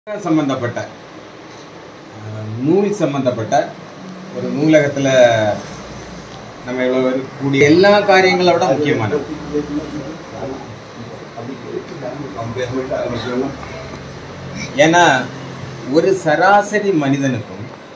சம்பந்தப்பட்ட அஹ், நூல் சம்பந்தப்பட்ட ஒரு நூலகத்தில் நம்ம இவ்வளோ பேர் கூடிய எல்லா காரியங்களை விட முக்கியமானது ஏன்னா ஒரு சராசரி மனிதனுக்கும்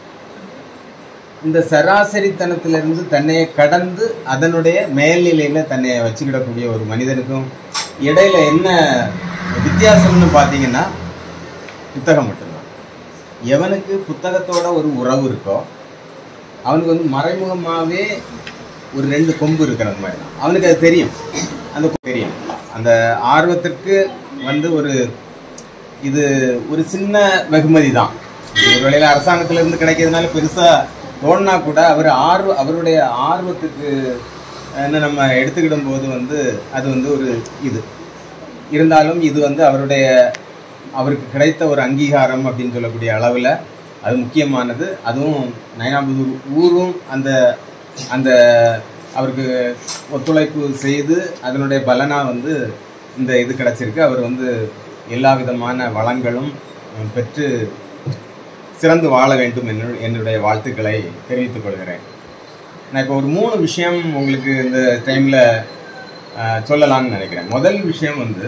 இந்த சராசரித்தனத்திலிருந்து தன்னைய கடந்து அதனுடைய மேல்நிலையில தன்னை வச்சுக்கிடக்கூடிய ஒரு மனிதனுக்கும் இடையில என்ன வித்தியாசம்னு பார்த்தீங்கன்னா புத்தகம் மட்டும்தான் எவனுக்கு புத்தகத்தோட ஒரு உறவு இருக்கோ அவனுக்கு வந்து மறைமுகமாகவே ஒரு ரெண்டு கொம்பு இருக்கிற மாதிரி தான் அவனுக்கு அது தெரியும் அந்த கொ- தெரியும் அந்த ஆர்வத்திற்கு வந்து ஒரு இது ஒரு சின்ன வெகுமதி தான் ஒரு வேளையில் அரசாங்கத்திலிருந்து கிடைக்கிறதுனால பெருசாக தோணுனா கூட அவர் ஆர்வ அவருடைய ஆர்வத்துக்கு என்ன நம்ம எடுத்துக்கிடும் போது வந்து அது வந்து ஒரு இது இருந்தாலும் இது வந்து அவருடைய அவருக்கு கிடைத்த ஒரு அங்கீகாரம் அப்படின்னு சொல்லக்கூடிய அளவில் அது முக்கியமானது அதுவும் நயனாபுதூர் ஊரும் அந்த அந்த அவருக்கு ஒத்துழைப்பு செய்து அதனுடைய பலனாக வந்து இந்த இது கிடச்சிருக்கு அவர் வந்து எல்லா விதமான வளங்களும் அஹ், பெற்று சிறந்து வாழ வேண்டும் என்று என்னுடைய வாழ்த்துக்களை தெரிவித்துக் கொள்கிறேன் நான் இப்போ ஒரு மூணு விஷயம் உங்களுக்கு இந்த டைமில் சொல்லலாம்னு நினைக்கிறேன் முதல் விஷயம் வந்து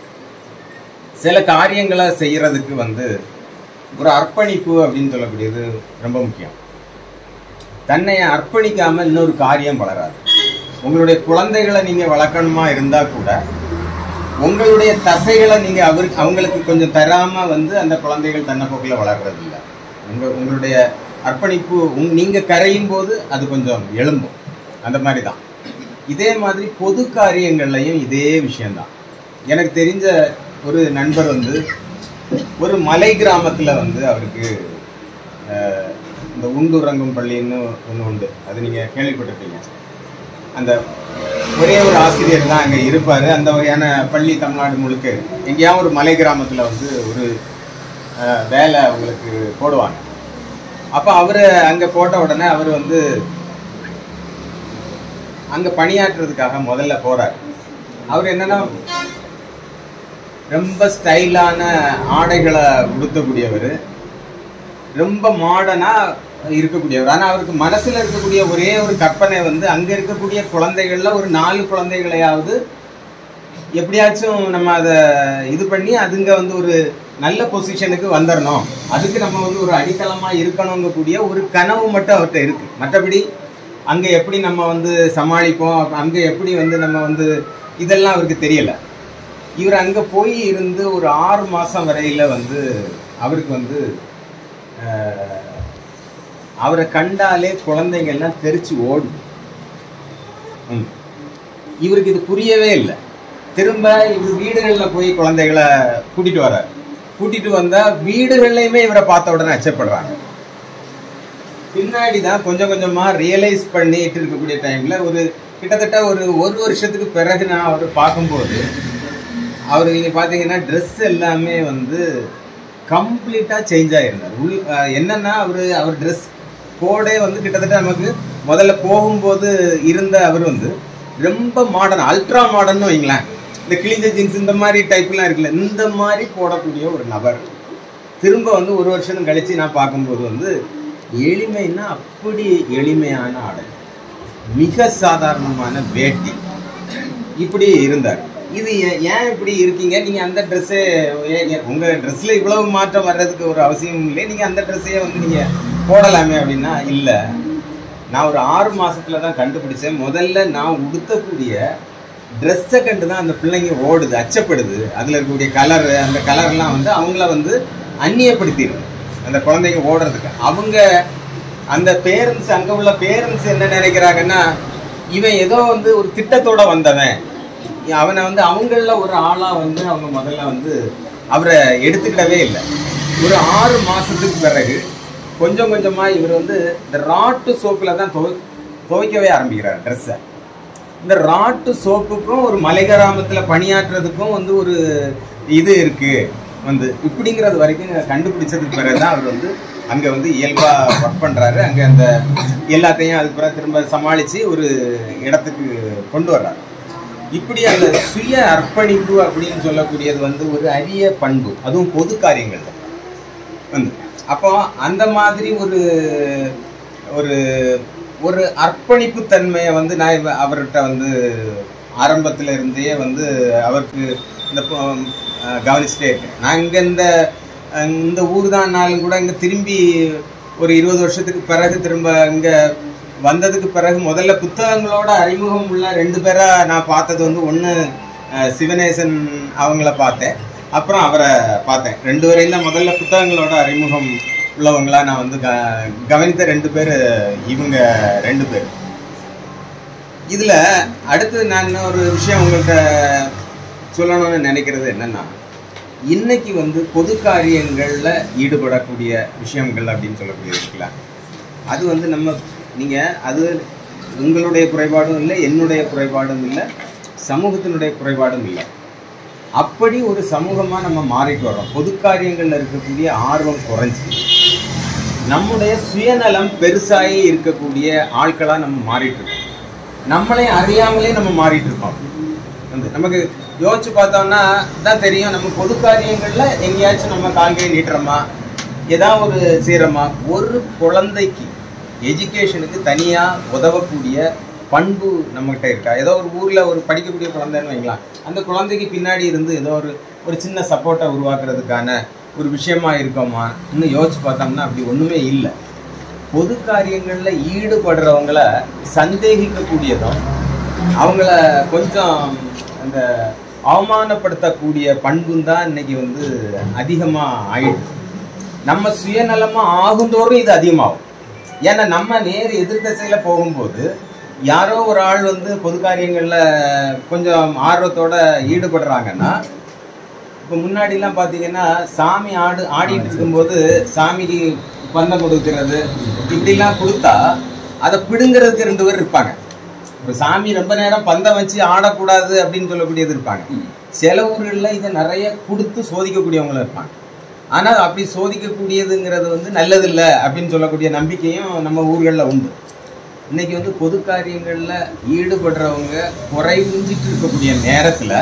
சில காரியங்களை செய்யறதுக்கு வந்து ஒரு அர்ப்பணிப்பு அப்படின்னு சொல்லக்கூடியது ரொம்ப முக்கியம் தன்னை அர்ப்பணிக்காம இன்னொரு காரியம் வளராது உங்களுடைய குழந்தைகளை நீங்க வளர்க்கணுமா இருந்தா கூட உங்களுடைய தசைகளை நீங்க அவருக்கு அவங்களுக்கு கொஞ்சம் தராம வந்து அந்த குழந்தைகள் தன்னை போக்கில் வளர்றது இல்லை உங்க உங்களுடைய அர்ப்பணிப்பு உங் நீங்க கரையும் போது அது கொஞ்சம் எழும்பும் அந்த மாதிரி தான் இதே மாதிரி பொது காரியங்கள்லையும் இதே விஷயம்தான் எனக்கு தெரிஞ்ச ஒரு நண்பர் வந்து ஒரு மலை கிராமத்தில் வந்து அவருக்கு அஹ், இந்த உண்டுறங்கும் பள்ளின்னு ஒன்று உண்டு அது நீங்கள் கேள்விப்பட்டிருப்பீங்க அந்த ஒரே ஒரு ஆசிரியர் தான் அங்கே இருப்பார் அந்த வகையான பள்ளி தமிழ்நாடு முழுக்க இருக்கு. எங்கேயாவது ஒரு மலை கிராமத்தில் வந்து ஒரு அஹ், வேலை அவங்களுக்கு போடுவாங்க அப்போ அவர் அங்கே போட்ட உடனே அவர் வந்து அங்கே பணியாற்றுறதுக்காக முதல்ல போகிறார் அவர் என்னன்னா ரொம்ப ஸ்டைலான ஆடைகளை உடுத்தக்கூடியவர் ரொம்ப மாடர்னாக இருக்கக்கூடியவர் ஆனால் அவருக்கு மனசில் இருக்கக்கூடிய ஒரே ஒரு கற்பனை வந்து அங்கே இருக்கக்கூடிய குழந்தைகளில் ஒரு நாலு குழந்தைகளையாவது எப்படியாச்சும் நம்ம அதை இது பண்ணி அதுங்க வந்து ஒரு நல்ல பொசிஷனுக்கு வந்துடணும் அதுக்கு நம்ம வந்து ஒரு அடித்தளமாக இருக்கணுங்கக்கூடிய ஒரு கனவு மட்டும் அவர்கிட்ட இருக்கு மற்றபடி அங்கே எப்படி நம்ம வந்து சமாளிப்போம் அங்கே எப்படி வந்து நம்ம வந்து இதெல்லாம் அவருக்கு தெரியலை இவர் அங்கே போய் இருந்து ஒரு ஆறு மாதம் வரையில் வந்து அவருக்கு வந்து அஹ், அவரை கண்டாலே குழந்தைங்கள்லாம் தெரிச்சு ஓடும் ம். இவருக்கு இது புரியவே இல்லை திரும்ப இவர் வீடுகளில் போய் குழந்தைகளை கூட்டிட்டு வர்றார் கூட்டிட்டு வந்தா வீடுகள்லையுமே இவரை பார்த்த உடனே அச்சப்படுறாங்க பின்னாடி தான் கொஞ்சம் கொஞ்சமா ரியலைஸ் பண்ணிட்டு இருக்கக்கூடிய டைம்ல ஒரு கிட்டத்தட்ட ஒரு ஒரு வருஷத்துக்கு பிறகு நான் அவர் பார்க்கும்போது அவர் நீங்க பாத்தீங்கன்னா ட்ரெஸ் எல்லாமே வந்து கம்ப்ளீட்டா சேஞ்ச் ஆயிருந்தார் உள் அஹ் என்னன்னா அவர் அவர் ட்ரெஸ் கோடே வந்து கிட்டத்தட்ட நமக்கு முதல்ல போகும்போது இருந்த அவர் வந்து ரொம்ப மாடர்ன் அல்ட்ரா மாடர்ன் வைங்களேன் இந்த கிழிஞ்ச ஜீன்ஸ் இந்த மாதிரி டைப்லாம் இருக்குல்ல இந்த மாதிரி போடக்கூடிய ஒரு நபர் திரும்ப வந்து ஒரு வருஷம் கழிச்சு நான் பார்க்கும்போது வந்து எளிமைன்னா அப்படி எளிமையான ஆடை மிக சாதாரணமான வேட்டி இப்படி இருந்தார் இது ஏ- ஏன் இப்படி இருக்கீங்க நீங்க அந்த ட்ரெஸ்ஸே உங்க ட்ரெஸ்ல இவ்வளவு மாற்றம் வர்றதுக்கு ஒரு அவசியம் இல்லை நீங்க அந்த ட்ரெஸ்ஸையே வந்து நீங்க போடலாமே அப்படின்னா இல்ல நான் ஒரு ஆறு மாசத்துல தான் கண்டுபிடிச்சேன் முதல்ல நான் உடுத்தக்கூடிய ட்ரெஸ்ஸை கண்டு தான் அந்த பிள்ளைங்க ஓடுது அச்சப்படுது அதில் இருக்கக்கூடிய கலரு அந்த கலர்லாம் வந்து அவங்கள வந்து அந்நியப்படுத்திடுது அந்த குழந்தைங்க ஓடுறதுக்கு அவங்க அந்த பேரண்ட்ஸ் அங்கே உள்ள பேரண்ட்ஸ் என்ன நினைக்கிறாங்கன்னா இவன் ஏதோ வந்து ஒரு திட்டத்தோட வந்தவன் அவனை வந்து அவங்கள ஒரு ஆளாக வந்து அவங்க முதல்ல வந்து அவரை எடுத்துக்கிடவே இல்லை ஒரு ஆறு மாசத்துக்கு பிறகு கொஞ்சம் கொஞ்சமாக இவர் வந்து இந்த ராட்டு சோப்பில் தான் துவை துவைக்கவே ஆரம்பிக்கிறார் ட்ரெஸ்ஸை இந்த ராட்டு சோப்புக்கும் ஒரு மலை கிராமத்தில் பணியாற்றுறதுக்கும் வந்து ஒரு இது இருக்கு வந்து இப்படிங்கிறது வரைக்கும் கண்டுபிடிச்சதுக்கு பிறகு தான் அவர் வந்து அங்கே வந்து இயல்பாக ஒர்க் பண்ணுறாரு அங்கே அந்த எல்லாத்தையும் அதுக்கு பிறகு திரும்ப சமாளித்து ஒரு இடத்துக்கு கொண்டு வர்றாரு இப்படி அந்த சுய அர்ப்பணிப்பு அப்படின்னு சொல்லக்கூடியது வந்து ஒரு அரிய பண்பு அதுவும் பொது காரியங்கள் வந்து அப்போ அந்த மாதிரி ஒரு ஒரு ஒரு அர்ப்பணிப்பு தன்மையை வந்து நான் இவ- அவர்கிட்ட வந்து ஆரம்பத்துல இருந்தே வந்து அவருக்கு இந்த பொ- அஹ் கவனிச்சுட்டே இருக்கேன் நான் இங்கே இந்த அஹ் இந்த ஊர் தான்னாலும் கூட இங்கே திரும்பி ஒரு இருபது வருஷத்துக்கு பிறகு திரும்ப இங்கே வந்ததுக்கு பிறகு முதல்ல புத்தகங்களோட அறிமுகம் உள்ள ரெண்டு பேரை நான் பார்த்தது வந்து ஒன்று சிவநேசன் அவங்கள பார்த்தேன் அப்புறம் அவரை பார்த்தேன் ரெண்டு பேரையும் தான் முதல்ல புத்தகங்களோட அறிமுகம் உள்ளவங்களா நான் வந்து க கவனித்த ரெண்டு பேர் இவங்க ரெண்டு பேர் இதில் அடுத்து நான் இன்னொரு விஷயம் உங்கள்கிட்ட சொல்லணும்னு நினைக்கிறது என்னன்னா இன்னைக்கு வந்து பொது காரியங்களில் ஈடுபடக்கூடிய விஷயங்கள் அப்படின்னு சொல்லக்கூடியது இருக்குல்ல அது வந்து நம்ம நீங்கள் அது உங்களுடைய குறைபாடும் இல்லை என்னுடைய குறைபாடும் இல்லை சமூகத்தினுடைய குறைபாடும் இல்லை அப்படி ஒரு சமூகமாக நம்ம மாறிட்டு வரோம் பொது காரியங்களில் இருக்கக்கூடிய ஆர்வம் குறைஞ்சி நம்முடைய சுயநலம் பெருசாகி இருக்கக்கூடிய ஆட்களாக நம்ம மாறிட்டு இருக்கோம் நம்மளே அறியாமலே நம்ம மாறிட்டு இருக்கோம் வந்து நமக்கு யோசிச்சு பார்த்தோம்னா தான் தெரியும் நம்ம பொது காரியங்களில் எங்கேயாச்சும் நம்ம கால்கையை நீட்டுறோமா ஏதாவது ஒரு செய்கிறோமா ஒரு குழந்தைக்கு எஜுகேஷனுக்கு தனியாக உதவக்கூடிய பண்பு நம்மகிட்ட இருக்கா ஏதோ ஒரு ஊரில் ஒரு படிக்கக்கூடிய குழந்தைன்னு வைங்களேன் அந்த குழந்தைக்கு பின்னாடி இருந்து ஏதோ ஒரு ஒரு சின்ன சப்போர்ட்டை உருவாக்குறதுக்கான ஒரு விஷயமா இருக்கோமா இன்னும் யோசிச்சு பார்த்தோம்னா அப்படி ஒன்றுமே இல்லை பொது காரியங்களில் ஈடுபடுறவங்கள சந்தேகிக்கக்கூடியதும் அவங்கள கொஞ்சம் அந்த அவமானப்படுத்தக்கூடிய பண்பும் தான் இன்னைக்கு வந்து அதிகமாக ஆயிடுது நம்ம சுயநலமாக ஆகுந்தோறும் இது அதிகமாகும் ஏன்னா நம்ம நேர் எதிர் திசையில் போகும்போது யாரோ ஒரு ஆள் வந்து பொது காரியங்களில் கொஞ்சம் ஆர்வத்தோட ஈடுபடுறாங்கன்னா இப்போ முன்னாடிலாம் பார்த்தீங்கன்னா சாமி ஆடு ஆடிட்டு இருக்கும்போது சாமிக்கு பந்தம் கொடுக்கிறது இப்படிலாம் கொடுத்தா அதை பிடுங்கிறதுக்கு ரெண்டு பேர் இருப்பாங்க இப்போ சாமி ரொம்ப நேரம் பந்தம் வச்சு ஆடக்கூடாது அப்படின்னு சொல்லக்கூடியது இருப்பாங்க சில ஊர்களில் இதை நிறைய கொடுத்து சோதிக்கக்கூடியவங்களும் இருப்பாங்க ஆனால் அப்படி சோதிக்கக்கூடியதுங்கிறது வந்து நல்லதில்லை அப்படின்னு சொல்லக்கூடிய நம்பிக்கையும் நம்ம ஊர்களில் உண்டு இன்னைக்கு வந்து பொது காரியங்களில் ஈடுபடுறவங்க குறைஞ்சிட்டு இருக்கக்கூடிய நேரத்தில்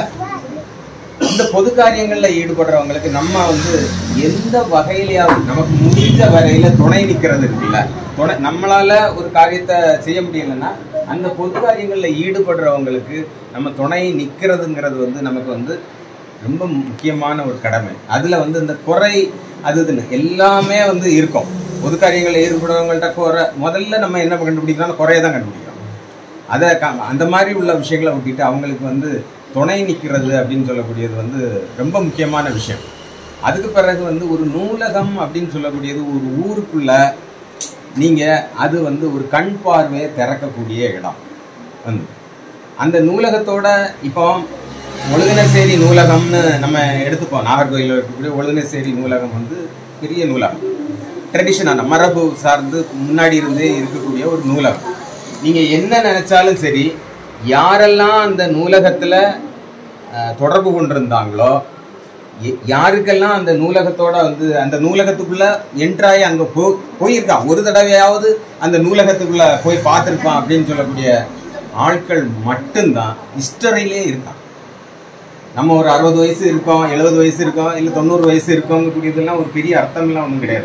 இந்த பொது காரியங்களில் ஈடுபடுறவங்களுக்கு நம்ம வந்து எந்த வகையிலையாவது நமக்கு முடிஞ்ச வரையில துணை நிற்கிறது இருக்குல்ல துணை நம்மளால ஒரு காரியத்தை செய்ய முடியலன்னா அந்த பொது காரியங்களில் ஈடுபடுறவங்களுக்கு நம்ம துணை நிற்கிறதுங்கிறது வந்து நமக்கு வந்து ரொம்ப முக்கியமான ஒரு கடமை அதில் வந்து இந்த குறை அது இதுன்னு எல்லாமே வந்து இருக்கும் பொது காரியங்களில் ஈடுபடுறவங்கள்ட்ட குறை முதல்ல நம்ம என்ன கண்டுபிடிக்கிறோம் குறையை தான் கண்டுபிடிக்கிறோம் அதை க- அந்த மாதிரி உள்ள விஷயங்களை விட்டுட்டு அவங்களுக்கு வந்து துணை நிற்கிறது அப்படின்னு சொல்லக்கூடியது வந்து ரொம்ப முக்கியமான விஷயம் அதுக்கு பிறகு வந்து ஒரு நூலகம் அப்படின்னு சொல்லக்கூடியது ஒரு ஊருக்குள்ள நீங்கள் அது வந்து ஒரு கண் பார்வையை திறக்கக்கூடிய இடம் வந்து அந்த நூலகத்தோட இப்போ ஒழுங்கினசேரி நூலகம்னு நம்ம எடுத்துப்போம் நாகர்கோயிலில் இருக்கக்கூடிய ஒழுங்கினசேரி நூலகம் வந்து பெரிய நூலகம் ட்ரெடிஷனான மரபு சார்ந்து முன்னாடி இருந்தே இருக்கக்கூடிய ஒரு நூலகம் நீங்கள் என்ன நினைச்சாலும் சரி யாரெல்லாம் அந்த நூலகத்தில் தொடர்பு கொண்டிருந்தாங்களோ எ- யாருக்கெல்லாம் அந்த நூலகத்தோட வந்து அந்த நூலகத்துக்குள்ள என்ட்ராயி அங்கே போ போயிருக்கான் ஒரு தடவையாவது அந்த நூலகத்துக்குள்ள போய் பார்த்துருப்பான் அப்படின்னு சொல்லக்கூடிய ஆட்கள் மட்டும்தான் ஹிஸ்டரியிலே இருக்கான் நம்ம ஒரு அறுபது வயசு இருக்கோம் எழுபது வயசு இருக்கோம் இல்லை தொண்ணூறு வயசு இருக்கோங்கக்கூடியதெல்லாம் ஒரு பெரிய அர்த்தம்லாம் ஒன்றும் கிடையாது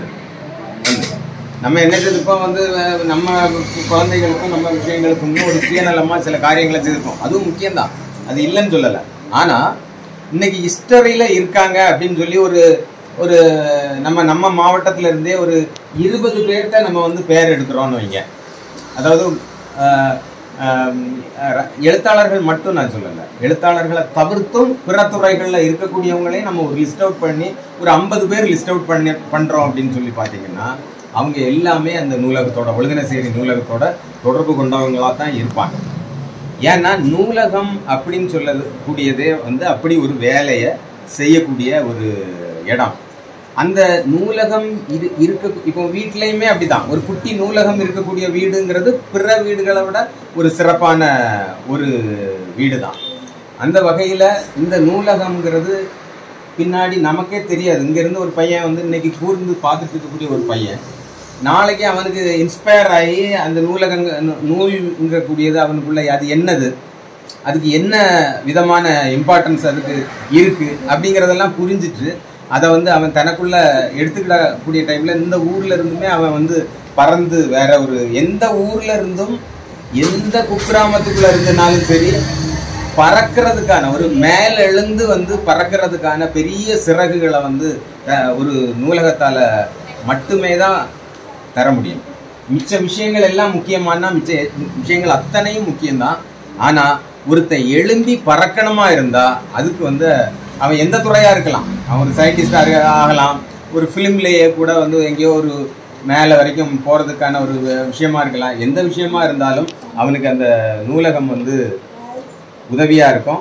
நம்ம என்ன செய்திருப்போம் வந்து அஹ், நம்ம குழந்தைகளுக்கும் நம்ம விஷயங்களுக்கும் ஒரு சுயநலமாக சில காரியங்களை செய்திருப்போம் அதுவும் முக்கியம்தான் அது இல்லைன்னு சொல்லலை ஆனால் இன்னைக்கு ஹிஸ்டரியில் இருக்காங்க அப்படின்னு சொல்லி ஒரு ஒரு நம்ம நம்ம மாவட்டத்துல இருந்தே ஒரு இருபது பேர்கிட்ட நம்ம வந்து பேர் எடுக்கிறோம்னு வைங்க அதாவது அஹ், ஆம், அஹ், எழுத்தாளர்கள் மட்டும் நான் சொல்லலை எழுத்தாளர்களை தவிர்த்தும் பிற துறைகளில் இருக்கக்கூடியவங்களையும் நம்ம ஒரு லிஸ்ட் அவுட் பண்ணி ஒரு ஐம்பது பேர் லிஸ்ட் அவுட் பண்ணி பண்ணுறோம் அப்படின்னு சொல்லி பார்த்தீங்கன்னா அவங்க எல்லாமே அந்த நூலகத்தோட ஒழுங்கினசேரி நூலகத்தோட தொடர்பு கொண்டவங்களா தான் இருப்பாங்க ஏன்னா நூலகம் அப்படின்னு சொல்லக்கூடியதே வந்து அப்படி ஒரு வேலையை செய்யக்கூடிய ஒரு இடம் அந்த நூலகம் இது இருக்க இப்போ வீட்லேயுமே அப்படிதான் ஒரு குட்டி நூலகம் இருக்கக்கூடிய வீடுங்கிறது பிற வீடுகளை விட ஒரு சிறப்பான ஒரு வீடு தான் அந்த வகையில் இந்த நூலகம்ங்கிறது பின்னாடி நமக்கே தெரியாது இங்கேருந்து ஒரு பையன் வந்து இன்னைக்கு கூர்ந்து பார்த்துட்டு இருக்கக்கூடிய ஒரு பையன் நாளைக்கு அவனுக்கு இன்ஸ்பயர் ஆகி அந்த நூலகங்க நூ- நூல்ங்கக்கூடியது அவனுக்குள்ள அது என்னது அதுக்கு என்ன விதமான இம்பார்ட்டன்ஸ் அதுக்கு இருக்கு அப்படிங்கிறதெல்லாம் புரிஞ்சிட்டு அதை வந்து அவன் தனக்குள்ள எடுத்துக்கிடக்கூடிய டைம்ல இந்த ஊர்ல இருந்துமே அவன் வந்து பறந்து வேற ஒரு எந்த ஊர்ல இருந்தும் எந்த குக்கிராமத்துக்குள்ள இருந்தனாலும் சரி பறக்கிறதுக்கான ஒரு மேல எழுந்து வந்து பறக்கிறதுக்கான பெரிய சிறகுகளை வந்து அஹ், ஒரு நூலகத்தால மட்டுமே தான் தர முடியும் மிச்ச விஷயங்கள் எல்லாம் முக்கியமானா மிச்ச விஷயங்கள் அத்தனையும் முக்கியம்தான் ஆனா ஒருத்தன் எழும்பி பறக்கணுமா இருந்தா அதுக்கு வந்து அவன் எந்த துறையா இருக்கலாம் அவன் ஒரு சயின்டிஸ்டா ஆகலாம் ஒரு ஃபிலிம்லேயே கூட வந்து எங்கேயோ ஒரு மேலே வரைக்கும் போறதுக்கான ஒரு விஷயமா இருக்கலாம் எந்த விஷயமா இருந்தாலும் அவனுக்கு அந்த நூலகம் வந்து உதவியா இருக்கும்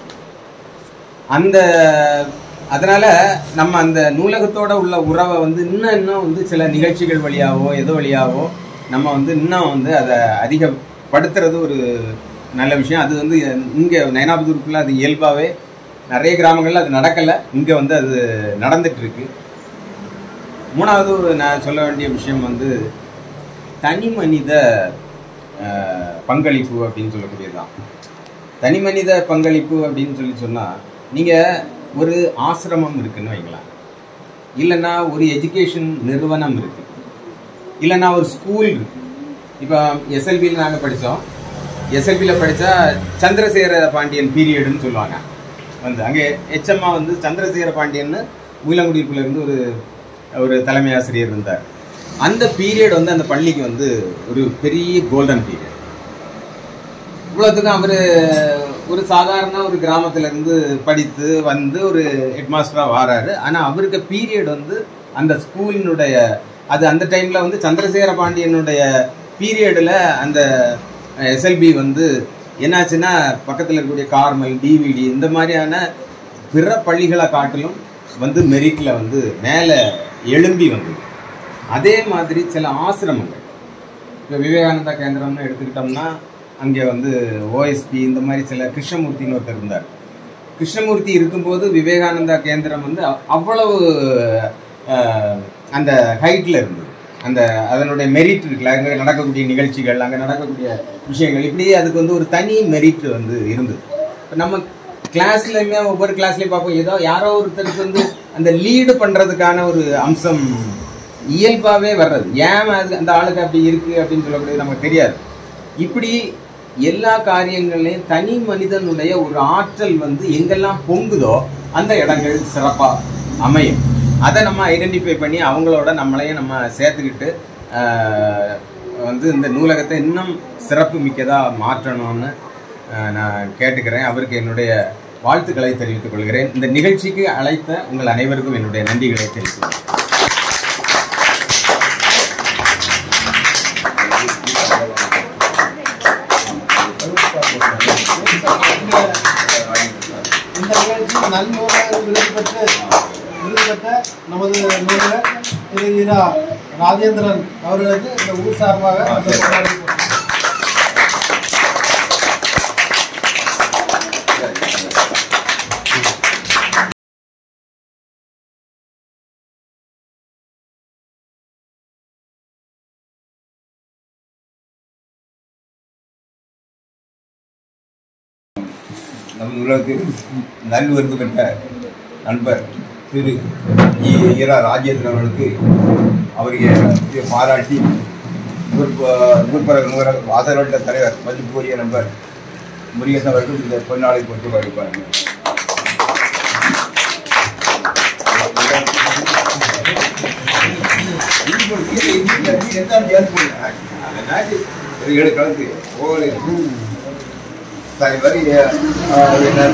அந்த அதனால நம்ம அந்த நூலகத்தோட உள்ள உறவை வந்து இன்னும் இன்னும் வந்து சில நிகழ்ச்சிகள் வழியாவோ எதோ வழியாவோ நம்ம வந்து இன்னும் வந்து அதை அதிகப்படுத்துறது ஒரு நல்ல விஷயம் அது வந்து இங்கே நயனாபுதூருக்குள்ள அது இயல்பாகவே நிறைய கிராமங்கள்ல அது நடக்கலை இங்கே வந்து அது நடந்துட்டு இருக்கு மூணாவது ஒரு நான் சொல்ல வேண்டிய விஷயம் வந்து தனி மனித அஹ், பங்களிப்பு அப்படின்னு சொல்லக்கூடியதுதான் தனி மனித பங்களிப்பு அப்படின்னு சொல்லி சொன்னால் நீங்கள் ஒரு ஆசிரமம் இருக்குன்னு வைங்களேன் இல்லைன்னா ஒரு எஜுகேஷன் நிறுவனம் இருக்கு இல்லைன்னா ஒரு ஸ்கூல் இருக்கு இப்போ எஸ்எல்பியில் நாங்கள் படித்தோம் எஸ்எல்பியில் படித்தா சந்திரசேகர பாண்டியன் பீரியடுன்னு சொல்லுவாங்க வந்து அங்கே எச்எம்மா வந்து சந்திரசேகர பாண்டியன்னு உயிலங்குடிக்குள்ள இருந்து ஒரு ஒரு தலைமை ஆசிரியர் இருந்தார் அந்த பீரியட் வந்து அந்த பள்ளிக்கு வந்து ஒரு பெரிய கோல்டன் பீரியட் இவ்வளோத்துக்கும் அவர் ஒரு சாதாரண ஒரு கிராமத்துல இருந்து படித்து வந்து ஒரு ஹெட்மாஸ்டராக வாராரு ஆனால் அவருக்கு பீரியட் வந்து அந்த ஸ்கூலினுடைய அது அந்த டைமில் வந்து சந்திரசேகர பாண்டியனுடைய பீரியடில் அந்த எஸ்எல்பி வந்து என்னாச்சுன்னா பக்கத்தில் இருக்கக்கூடிய கார்மல் டிவிடி இந்த மாதிரியான பிற பள்ளிகளை காட்டிலும் வந்து மெரிட்டில் வந்து மேலே எழும்பி வந்தது அதே மாதிரி சில ஆசிரமங்கள் இப்போ விவேகானந்தா கேந்திரம்னு எடுத்துக்கிட்டோம்னா அங்கே வந்து ஓஎஸ்பி இந்த மாதிரி சில கிருஷ்ணமூர்த்தின்னு ஒருத்தர் இருந்தார் கிருஷ்ணமூர்த்தி இருக்கும்போது விவேகானந்தா கேந்திரம் வந்து அவ்- அவ்வளவு அஹ், அந்த ஹைட்டில் இருந்தது அந்த அதனுடைய மெரிட் இருக்குல்ல அங்கே நடக்கக்கூடிய நிகழ்ச்சிகள் அங்கே நடக்கக்கூடிய விஷயங்கள் இப்படி அதுக்கு வந்து ஒரு தனி மெரிட் வந்து இருந்தது இப்போ நம்ம கிளாஸ்லையுமே ஒவ்வொரு கிளாஸ்லையும் பார்ப்போம் ஏதோ யாரோ ஒருத்தருக்கு வந்து அந்த லீடு பண்ணுறதுக்கான ஒரு அம்சம் இயல்பாகவே வர்றது ஏன் அது அந்த ஆளுக்கு அப்படி இருக்கு அப்படின்னு சொல்லக்கூடியது நமக்கு தெரியாது இப்படி எல்லா காரியங்கள்லையும் தனி மனிதனுடைய ஒரு ஆற்றல் வந்து எங்கெல்லாம் பொங்குதோ அந்த இடங்கள் சிறப்பாக அமையும் அதை நம்ம ஐடென்டிஃபை பண்ணி அவங்களோட நம்மளையும் நம்ம சேர்த்துக்கிட்டு ஆஹ், வந்து இந்த நூலகத்தை இன்னும் சிறப்பு மிக்கதாக மாற்றணும்னு ஆஹ், நான் கேட்டுக்கிறேன் அவருக்கு என்னுடைய வாழ்த்துக்களை தெரிவித்துக் கொள்கிறேன் இந்த நிகழ்ச்சிக்கு அழைத்த உங்கள் அனைவருக்கும் என்னுடைய நன்றிகளை தெரிவித்துக் கொள்கிறேன். இந்த நிகழ்ச்சி நல்நூலக விருது பெற்று விருது பெற்ற நமது நூலகர் திரு இரா ராஜேந்திரன் அவர்களுக்கு இந்த ஊர் சார்பாக ஆ, சரி. நம் உலகத்தில் நல்விருது பெற்ற நண்பர் திரு இ. ஈரா ராஜேந்திரன் அவர்களுக்கு அவருக்கு பாராட்டி நூற்பர நூலக வாசகவட்ட தலைவர் மதிப்புக்குரிய நண்பர் முருகேசன் அவர்கள் இந்த பொன்னாளை பொறுத்து வைப்பார் ஏழு கலந்து ஒவ்வொரு சரி வரி என்ன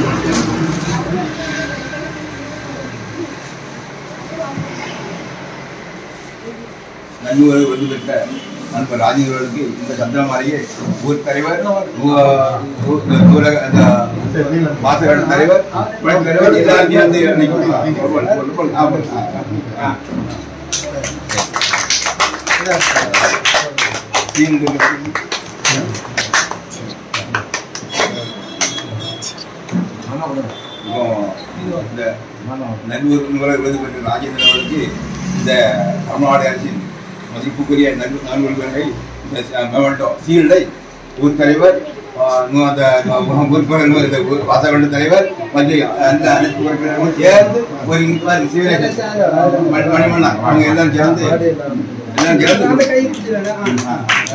நன்முறை வந்து பெற்ற நண்பர் ராஜேந்திரர்களுக்கு இந்த சந்திரமாரியே ஊர் தலைவர் ஊ- ஊ- ஊரக அந்த வாசகர் தலைவர் புலன் தலைவர் எல்லாருமே வந்து இன்னைக்கு ஆமாம். ஆ. தீங்கு இப்போ இந்த நன்மூர் நூலகர் விருது பெற்ற ராஜேந்திரன் அவர்களுக்கு இந்த தமிழ்நாடு அரசின் மதிப்புக்குரிய நன்மூர் நன்மூல்களை மெவல்டோ சீல்டை ஊர் தலைவர் ஆஹ், நூ- அந்த உறுப்பினர் நூ- இந்த ஊர் வாசகண்ட தலைவர் மற்றும் அந்த அனைத்து உறுப்பினர்களும் சேர்ந்து ஒரு இன்குவாரி சிவிலேஷன் மணி மணிமண்ணா அவங்க எல்லாம் சேர்ந்து எல்லாம் சேர்ந்து ஆ.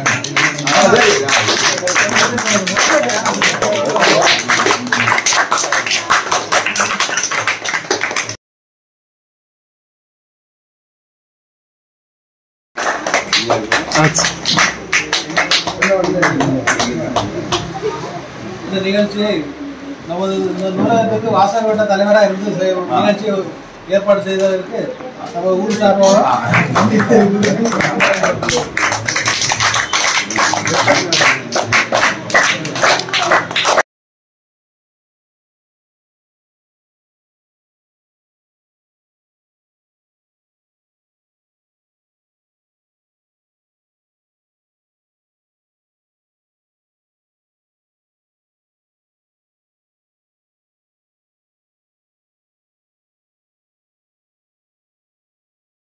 இந்த நிகழ்ச்சியை நமது இந்த நூலகத்துக்கு வாசகர் வட்ட தலைவராக இருந்து செய்- நிகழ்ச்சி ஏற்பாடு செய்ததற்கு நம்ம ஊர் சார்பாக நன்றி தெரிவித்துக் கொள்கிறேன்.